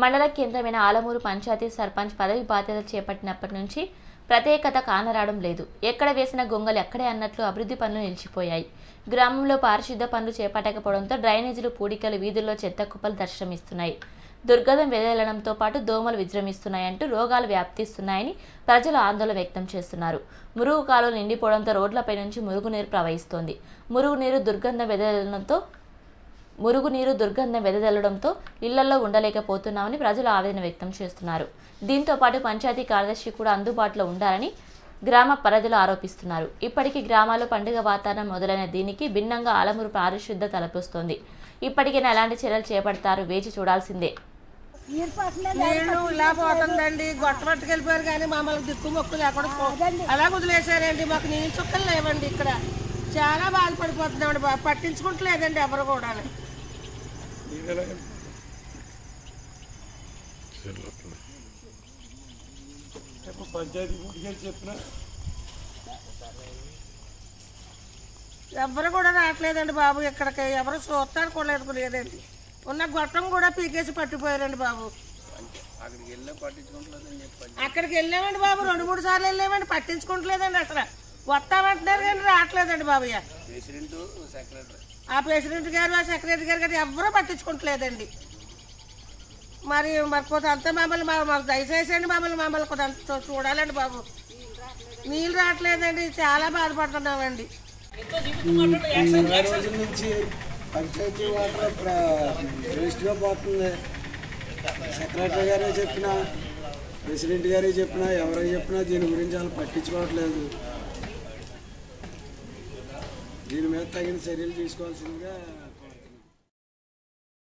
మండల కేంద్రమైన ఆలమూరు పంచాయతీ సర్పంచ్ పదవి బాధ్యతలు చేపట్టినప్పటి నుంచి ప్రత్యేకత కానరావడం లేదు ఎక్కడ వేసిన గొంగలు ఎక్కడే అన్నట్లు అభివృద్ధి పనులు నిలిచిపోయాయి గ్రామంలో పారిశుద్ధ పనులు చేపట్టకపోవడంతో డ్రైనేజీలు పూడికలు వీధుల్లో చెత్త కుప్పలు దర్శనమిస్తున్నాయి దుర్గంధం వెదజల్లడంతో పాటు దోమలు విజృంభిస్తున్నాయంటూ రోగాలు వ్యాప్తిస్తున్నాయని ప్రజలు ఆందోళన వ్యక్తం చేస్తున్నారు మురుగు కాలువలు నిండిపోవడంతో రోడ్లపై నుంచి మురుగునీరు ప్రవహిస్తోంది మురుగునీరు దుర్గంధం వెదజల్లడంతో మురుగునీరు దుర్గంధం వెదజల్లడంతో ఇళ్లలో ఉండలేకపోతున్నామని ప్రజలు ఆవేదన వ్యక్తం చేస్తున్నారు దీంతో పాటు పంచాయతీ కార్యదర్శి కూడా అందుబాటులో ఉండాలని గ్రామ పరిధిలో ఆరోపిస్తున్నారు ఇప్పటికీ గ్రామాల్లో పండుగ వాతావరణం మొదలైన దీనికి భిన్నంగా ఆలమూరు పారిశుద్ధ తలపిస్తోంది ఇప్పటికైనా ఎలాంటి చర్యలు చేపడతారు వేచి చూడాల్సిందే నీళ్లు ఇలా పోతుందండి గొట్ట పట్టుకెళ్ళిపోయారు కానీ మమ్మల్ని దిక్కు మొక్కు లేకుండా పో- అలా వదిలేశారండి మాకు నీళ్ళు చుక్కలు లేవండి ఇక్కడ చాలా బాధపడిపోతున్నామండి బాబు పట్టించుకుంటలేదండి ఎవరు కూడా పంచాయతీ గుడికి చెప్పిన ఎవరు కూడా రావట్లేదండి బాబు ఇక్కడికి ఎవరు చూస్తాను కూడా లేదు లేదండి ఉన్న గొట్టం కూడా పీకేసి పట్టిపోయారండి బాబు అక్కడికి వెళ్ళామండి బాబు రెండు మూడు సార్లు వెళ్ళామండి పట్టించుకుంటలేదండి అసలు వస్తామంటున్నారు కానీ రావట్లేదండి బాబయ్య ఆ ప్రెసిడెంట్ గారు ఆ సెక్రటరీ గారు కానీ ఎవరూ పట్టించుకుంటలేదండి మరి మరి కొంత అంతా మమ్మల్ని మా- మాకు దయచేసి అండి మమ్మల్ని మమ్మల్ని కొంత అంత చూడాలండి బాబు నీళ్ళు రావట్లేదండి చాలా బాధపడుతున్నామండి ఇరవై రోజుల నుంచి పంచాయతీ వాటర్ వేస్ట్గా పోతుంది సెక్రటరీ గారే చెప్పినా ప్రెసిడెంట్ గారే చెప్పినా ఎవరో చెప్పినా దీని గురించి వాళ్ళు పట్టించుకోవట్లేదు దీని మీద తగిన చర్యలు తీసుకోవాల్సిందిగా